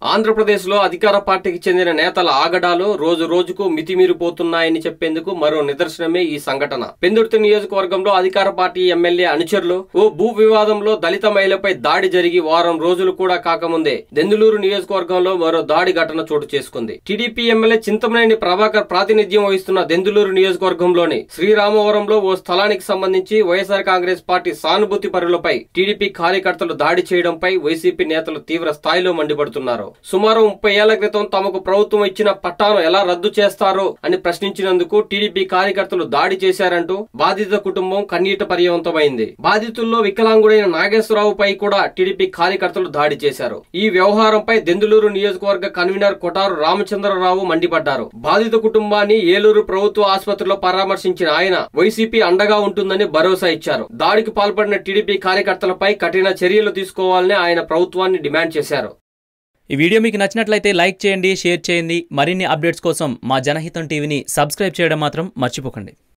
ఆంధ్రప్రదేశ్ లో అధికార పార్టీకి చెందిన నేతల ఆగడాలు రోజు రోజుకు మితిమీరిపోతున్నాయని చెప్పేందుకు మరో నిదర్శనమే ఈ సంఘటన పెందుర్తి నియోజకవర్గంలో అధికార పార్టీ ఎమ్మెల్యే అనుచరులు ఓ భూ వివాదంలో దళిత మహిళపై దాడి జరిగి వారం రోజులు కూడా కాకముందే దెందులూరు నియోజకవర్గంలో మరో దాడి ఘటన చోటు చేసుకుంది టీడీపీ ఎమ్మెల్యే చింతమనేని ప్రభాకర్ ప్రాతినిధ్యం వహిస్తున్న దెందులూరు నియోజకవర్గంలోని శ్రీరామవరంలో ఓ స్థలానికి సంబంధించి వైఎస్ఆర్ కాంగ్రెస్ పార్టీ సానుభూతి పరులపై టీడీపీ కార్యకర్తలు దాడి చేయడంపై వైసీపీ నేతలు తీవ్ర స్థాయిలో మండిపడుతున్నారు సుమారు ముప్పై ఏళ్ల క్రితం తమకు ప్రభుత్వం ఇచ్చిన పట్టాను ఎలా రద్దు చేస్తారో అని ప్రశ్నించినందుకు టీడీపీ కార్యకర్తలు దాడి చేశారంటూ బాధిత కుటుంబం కన్నీట పర్యవంతమైంది బాధితుల్లో వికలాంగుడైన నాగేశ్వరరావుపై కూడా టీడీపీ కార్యకర్తలు దాడి చేశారు ఈ వ్యవహారంపై దెందులూరు నియోజకవర్గ కన్వీనర్ కొటారు రామచంద్రరావు మండిపడ్డారు బాధిత కుటుంబాన్ని ఏలూరు ప్రభుత్వ ఆసుపత్రిలో పరామర్శించిన ఆయన వైసీపీ అండగా ఉంటుందని భరోసా ఇచ్చారు దాడికి పాల్పడిన టీడీపీ కార్యకర్తలపై కఠిన చర్యలు తీసుకోవాలని ఆయన ప్రభుత్వాన్ని డిమాండ్ చేశారు ఈ వీడియో మీకు నచ్చినట్లయితే లైక్ చేయండి షేర్ చేయండి మరిన్ని అప్డేట్స్ కోసం మా జనహితం టీవీని సబ్స్క్రైబ్ చేయడం మాత్రం మర్చిపోకండి